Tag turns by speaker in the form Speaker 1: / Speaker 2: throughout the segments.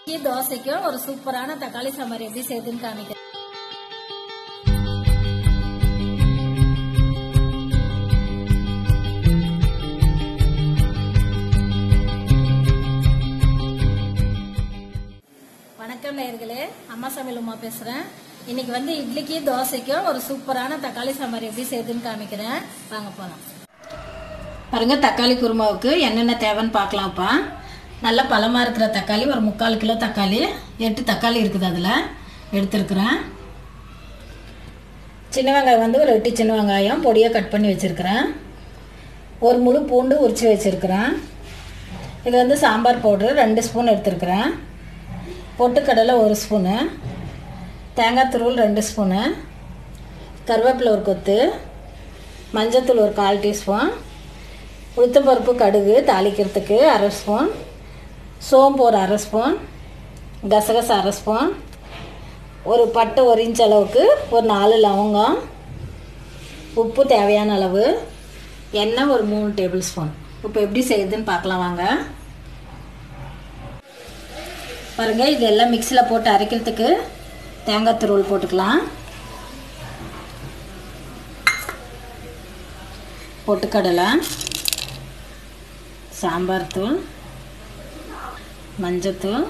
Speaker 1: இட்லி தோசைக்கும் ஒரு சூப்பரான தக்காளி சாம்பார் எப்படி செய்யுதுன்னு காமிக்கிறேன் வணக்கம் நேயர்களே அம்மா சமையல் உமா பேசுறேன் இன்னைக்கு வந்து இட்லிக்கு தோசைக்கும் ஒரு சூப்பரான தக்காளி சாம்பார் எப்படி செய்யுதுன்னு காமிக்கிறேன் வாங்க போலாம் பாருங்க தக்காளி குருமாவுக்கு என்னென்ன தேவைன்னு பார்க்கலாம்ப்பா நல்ல பழமாக இருக்கிற தக்காளி ஒரு முக்கால் கிலோ தக்காளி எட்டு தக்காளி இருக்குது அதில் எடுத்துருக்குறேன் சின்ன வெங்காயம் வந்து ஒரு எட்டு சின்ன வெங்காயம் பொடியாக கட் பண்ணி வச்சுருக்கிறேன் ஒரு முழு பூண்டு உரித்து வச்சுருக்கிறேன் இது வந்து சாம்பார் பவுட்ரு ரெண்டு ஸ்பூன் எடுத்துருக்கிறேன் பொட்டுக்கடலை ஒரு ஸ்பூனு தேங்காய் துருவல் ரெண்டு ஸ்பூனு கருவேப்பிலை ஒரு கொத்து மஞ்சத்தூள் ஒரு கால் டீஸ்பூன் உளுத்தம்பருப்பு கடுகு தாளிக்கிறதுக்கு அரை ஸ்பூன் சோம்பு ஒரு அரை ஸ்பூன் கசகசா அரை ஸ்பூன் ஒரு பட்டை ஒரு இன்ச் அளவுக்கு ஒரு நாலு லவங்கம் உப்பு தேவையான அளவு எண்ணெய் ஒரு மூணு டேபிள் ஸ்பூன் இப்போ எப்படி செய்யுதுன்னு பார்க்கலாம் வாங்க பாருங்கள் இது எல்லாம் மிக்சியில் போட்டு அரைக்கிறதுக்கு தேங்காய் துருவல் போட்டுக்கலாம் பொட்டுக்கடலை சாம்பார் தூள் மஞ்சத்தூள்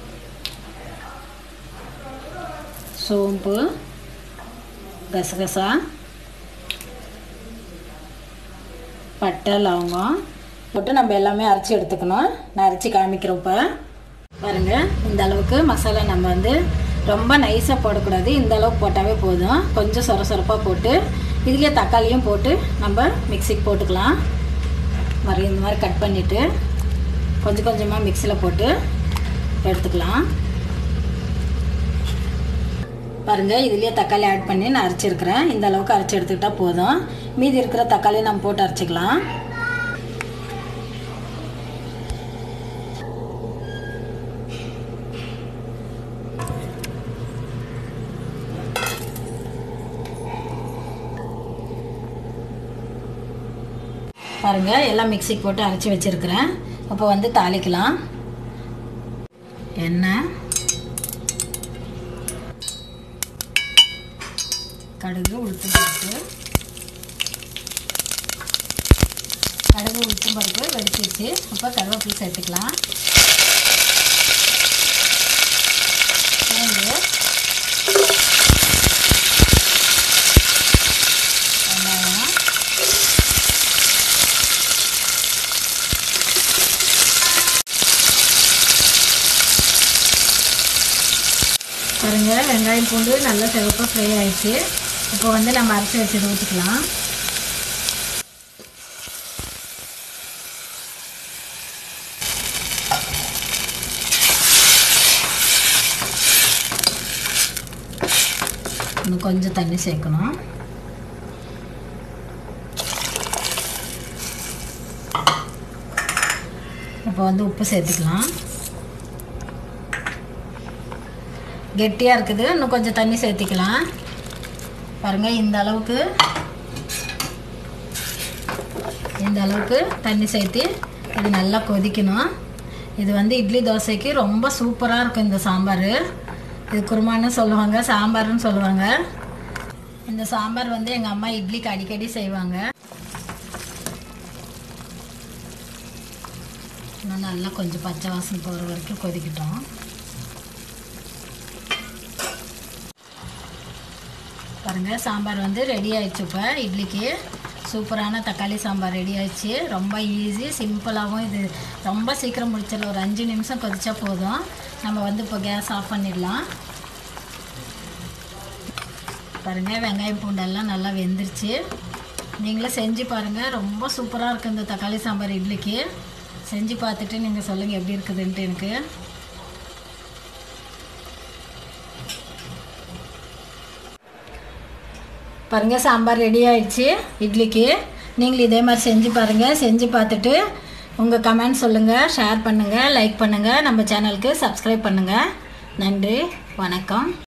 Speaker 1: சோம்பு கசகசா பட்டை லவங்கம் போட்டு நம்ம எல்லாமே அரைச்சி எடுத்துக்கணும் நான் அரைச்சி காமிக்கிறேன் இப்போ பாருங்கள் இந்த அளவுக்கு மசாலா நம்ம வந்து ரொம்ப நைஸாக போடக்கூடாது இந்த அளவுக்கு போட்டாவே போதும் கொஞ்சம் சொர சொரப்பாக போட்டு இதுலேயே தக்காளியும் போட்டு நம்ம மிக்சிக்கு போட்டுக்கலாம் மாதிரி இந்த மாதிரி கட் பண்ணிவிட்டு கொஞ்சம் கொஞ்சமாக மிக்சியில் போட்டு எடுத்துக்கலாம் பாருங்கள் இதுலேயே தக்காளி ஆட் பண்ணி நான் அரைச்சிருக்கிறேன் இந்த அளவுக்கு அரைச்சி எடுத்துக்கிட்டால் போதும் மீதி இருக்கிற தக்காளி நம்ம போட்டு அரைச்சிக்கலாம் பாருங்கள் எல்லாம் மிக்சிக்கு போட்டு அரைச்சி வச்சுருக்கிறேன் அப்போ வந்து தாளிக்கலாம் எண்ணெய் கடுகு உளுத்தம் பருப்பு கடுகு உளுத்தம் பருப்பு வெடிச்சிருச்சு அப்போ கருவேப்பிலை சேர்த்துக்கலாம் பூண்டு வெங்காயம் பாருங்க வெங்காயம் பூண்டு நல்லா சிவப்பாக ஃப்ரை ஆயிடுச்சு இப்போ வந்து நம்ம அரைச்சி வச்சதை ஊற்றிக்கலாம் இன்னும் கொஞ்சம் தண்ணி சேர்க்கணும் இப்போ வந்து உப்பு சேர்த்துக்கலாம் கெட்டியாக இருக்குது இன்னும் கொஞ்சம் தண்ணி சேர்த்திக்கலாம் பாருங்கள் இந்த அளவுக்கு இந்த அளவுக்கு தண்ணி சேர்த்து இது நல்லா கொதிக்கணும் இது வந்து இட்லி தோசைக்கு ரொம்ப சூப்பராக இருக்கும் இந்த சாம்பார் இது குருமான்னு சொல்லுவாங்க சாம்பார்னு சொல்லுவாங்க இந்த சாம்பார் வந்து எங்கள் அம்மா இட்லிக்கு அடிக்கடி செய்வாங்க இன்னும் நல்லா கொஞ்சம் பச்சை வாசனை போகிற வரைக்கும் கொதிக்கட்டும் பாருங்கள் சாம்பார் வந்து ரெடி ஆயிடுச்சு இப்போ இட்லிக்கு சூப்பரான தக்காளி சாம்பார் ரெடி ஆயிடுச்சு ரொம்ப ஈஸி சிம்பிளாகவும் இது ரொம்ப சீக்கிரம் முடிச்சிடலாம் ஒரு அஞ்சு நிமிஷம் கொதிச்சா போதும் நம்ம வந்து இப்போ கேஸ் ஆஃப் பண்ணிடலாம் பாருங்கள் வெங்காயம் பூண்டெல்லாம் நல்லா வெந்துருச்சு நீங்களும் செஞ்சு பாருங்கள் ரொம்ப சூப்பராக இருக்குது இந்த தக்காளி சாம்பார் இட்லிக்கு செஞ்சு பார்த்துட்டு நீங்கள் சொல்லுங்கள் எப்படி இருக்குதுன்ட்டு எனக்கு பாருங்கள் சாம்பார் ரெடி ஆயிடுச்சு இட்லிக்கு நீங்களும் இதே மாதிரி செஞ்சு பாருங்கள் செஞ்சு பார்த்துட்டு உங்கள் கமெண்ட் சொல்லுங்கள் ஷேர் பண்ணுங்கள் லைக் பண்ணுங்கள் நம்ம சேனலுக்கு சப்ஸ்கிரைப் பண்ணுங்கள் நன்றி வணக்கம்